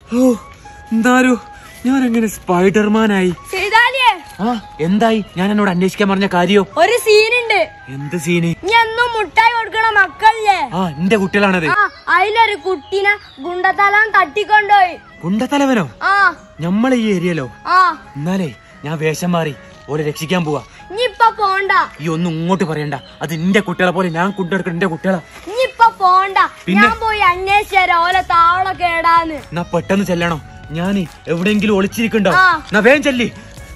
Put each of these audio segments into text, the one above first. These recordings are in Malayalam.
ഓ എന്താരു ഞാൻ എങ്ങനെ സ്പൈഡർമാനായി ചെയ്താലേ ആ എന്തായി ഞാൻ എന്നോട് അന്വേഷിക്കാൻ പറഞ്ഞ കാര്യോ ഒരു സീനുണ്ട് എന്ത് സീന് നീ എന്നും മുട്ടായി കൊടുക്കണ മക്കളില്ലേ ആ എന്റെ കുട്ടികളാണത് ആ അതിലൊരു കുട്ടീനെ ഗുണ്ടത്തലം തട്ടിക്കൊണ്ടുപോയി കുണ്ടത്തലവനോ ആ നമ്മളെ ഈ ഏരിയയിലോ ആ എന്നാലേ ഞാൻ വേഷം മാറി ഓരെ രക്ഷിക്കാൻ പോവാ ഇനി ഇപ്പൊ പോണ്ട ഈ ഒന്നും ഇങ്ങോട്ട് പറയണ്ട അത് എന്റെ കുട്ടികളെ പോലെ ഞാൻ കൊണ്ടെടുക്കണം എന്റെ കുട്ടികളാ ഇനി ഇപ്പൊ പോണ്ട പിന്നെ? ഞാൻ പോയി അന്വേഷിച്ചു ഓലെ താവള കേടാന്ന് എന്നാ പെട്ടെന്ന് ചെല്ലണോ ഞാൻ എവിടെയെങ്കിലും ഒളിച്ചിരിക്കണ്ടോ ആ. എന്നാ വേഗം ചെല്ലി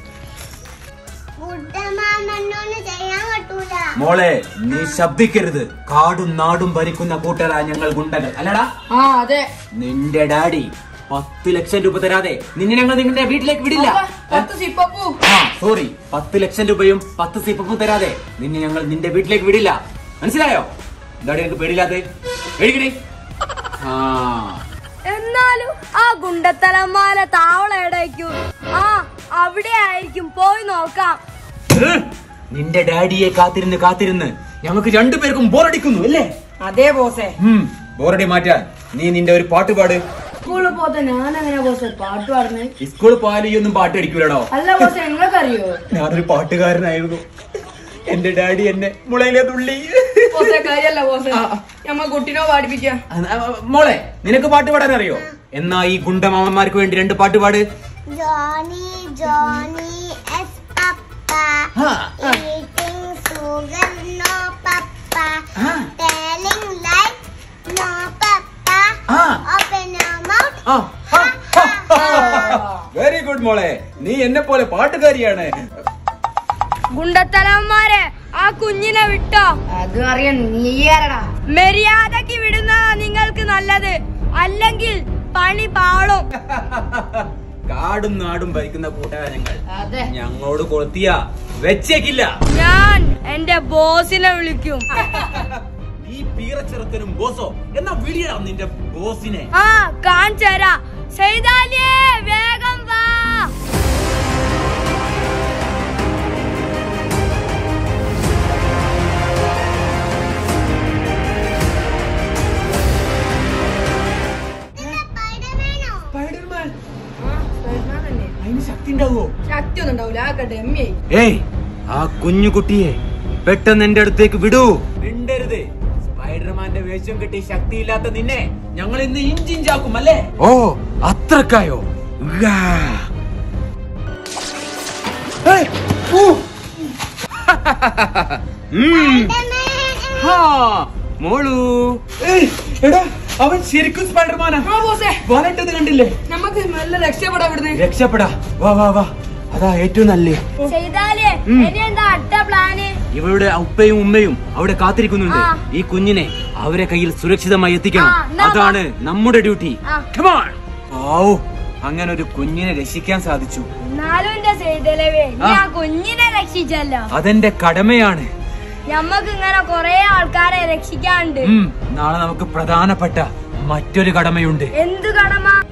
മോളെ നീ ശബ്ദിക്കരുത് കാടും നാടും ഭരിക്കുന്ന കൂട്ടരാ ഞങ്ങൾ ഗുണ്ടകൾ അല്ലടാ ആ അതെ നിന്റെ ഡാഡി പത്ത് ലക്ഷം രൂപ തരാതെ നിന്നെ ഞങ്ങൾ നിങ്ങളുടെ വീട്ടിലേക്ക് വിടില്ല പത്ത് സിപ്പപ്പു ആ സോറി പത്ത് ലക്ഷം രൂപയും പത്ത് സിപ്പും തരാതെ നിന്നെ ഞങ്ങൾ നിന്റെ വീട്ടിലേക്ക് വിടില്ല മനസ്സിലായോ എന്താടി എനിക്ക് പേടിയില്ലാതെ പേടിക്കണേ ആ എന്നാലും ആ ഗുണ്ടത്തലന്മാരെ താവള എവിടേക്കും ആ അവിടെ ആയിരിക്കും പോയി നോക്കാം ഏ? നിന്റെ ഡാഡിയെ കാത്തിരുന്ന് കാത്തിരുന്ന് ഞങ്ങൾക്ക് രണ്ടുപേർക്കും ബോറടിക്കുന്നു അല്ലേ അതെ ബോസേ ബോറടി മാറ്റാൻ നീ നിന്റെ ഒരു പാട്ട് പാട് സ്കൂളിൽ പോത്തെ ഞാൻ എങ്ങനെ ബോസേ പാട്ട് പാടുന്നേ സ്കൂളിൽ പോയാലും ഈ ഒന്നും പാട്ട് അടിക്കൂലടോ അല്ല ബോസേ നിങ്ങൾക്കറിയോ ഞാനൊരു പാട്ടുകാരനായിരുന്നു എന്റെ ഡാഡി എന്നെ മുളയിലെ തുള്ളി ബോസേ കാര്യല്ല ബോസേ നമ്മ കുട്ടിനോ പാടിപ്പിക്കാം ആ, മോളെ നിനക്ക് പാട്ട് പാടാൻ അറിയോ എന്നാ ഈ ഗുണ്ടമാമന്മാർക്ക് വേണ്ടി രണ്ട് പാട്ട് പാട് Johnny, Johnny is Papa. ആ, Eating sugar, no Papa. ആ, Telling lies, no Papa. ആ, Open your mouth. Ah, very good മോളെ നീ എന്നെ പോലെ പാട്ടുകാരിയാണ് ഗുണ്ടത്തലന്മാരെ ആ കുഞ്ഞിനെ വിട്ടോ അത് അറിയാൻ നീ ആരടാ മര്യാദക്ക് വിടുന്നതാ നിങ്ങൾക്ക് നല്ലത് അല്ലെങ്കിൽ പണി പാളും കാടും നാടും ഭരിക്കുന്ന കൂട്ടുകാരങ്ങൾ അതെ ഞങ്ങളോട് കൊളുത്തിയ വെച്ചേക്കില്ല ഞാൻ എന്റെ ബോസിനെ വിളിക്കും ഈ പീറച്ചെറുക്കനും ബോസോ എന്നാ വിളിയടാ നിന്റെ ബോസിനെ ആ കാണിച്ചരാ ചെയ്താലേ വേഗം വാ സ്പൈഡർമാൻ അതിന് ശക്തി ഉണ്ടാവോ ശക്തി ഒന്നും ഉണ്ടാവില്ല ആ ഡെമ്മി ഏയ് ആ കുഞ്ഞു കുട്ടിയെ പെട്ടെന്ന് എന്റെ അടുത്തേക്ക് വിടൂ മിണ്ടരുത് സ്പൈഡർമാന്റെ വേഷം കെട്ടി ശക്തിയില്ലാത്ത നിന്നെ ഞങ്ങൾ ഇന്ന് ഇഞ്ചിഞ്ചാക്കും അല്ലേ ഓ അത്രക്കായോ ഉവ്വാ. ഏയ്, ഊ. ഉം. ഹാ, മോളു ഏയ്, എടാ അവൻ ശരിക്കും സ്പൈഡർമാനാ ആ ബോസേ വലട്ടത് കണ്ടില്ലേ നമുക്ക് നല്ല രക്ഷപ്പെടാ ഇവിടുന്ന് രക്ഷപ്പെടാ വാ വാ വാ അതാ ഏറ്റവും നല്ലേ ചെയ്താലേ ഇനി എന്താ അടുത്ത പ്ലാന് ഇവരുടെ ഉപ്പയും ഉമ്മയും അവിടെ കാത്തിരിക്കുന്നുണ്ട് ആ. ഈ കുഞ്ഞിനെ അവരെ കയ്യിൽ സുരക്ഷിതമായി എത്തിക്കണം ആ, എന്നാ വാ. അതാണ് നമ്മുടെ ഡ്യൂട്ടി ആ. ഓ അങ്ങനെ ഒരു കുഞ്ഞിനെ രക്ഷിക്കാൻ സാധിച്ചു എന്നാലും എന്റെ ചെയ്തലവേ ആ. ഞാൻ കുഞ്ഞിനെ രക്ഷിച്ചല്ലോ അതെന്റെ കടമയാണ് ഞമ്മക്ക് ഇങ്ങനെ കൊറേ ആൾക്കാരെ രക്ഷിക്കാണ്ട് ഉം, നാളെ നമുക്ക് പ്രധാനപ്പെട്ട മറ്റൊരു കടമയുണ്ട് എന്ത് കടമ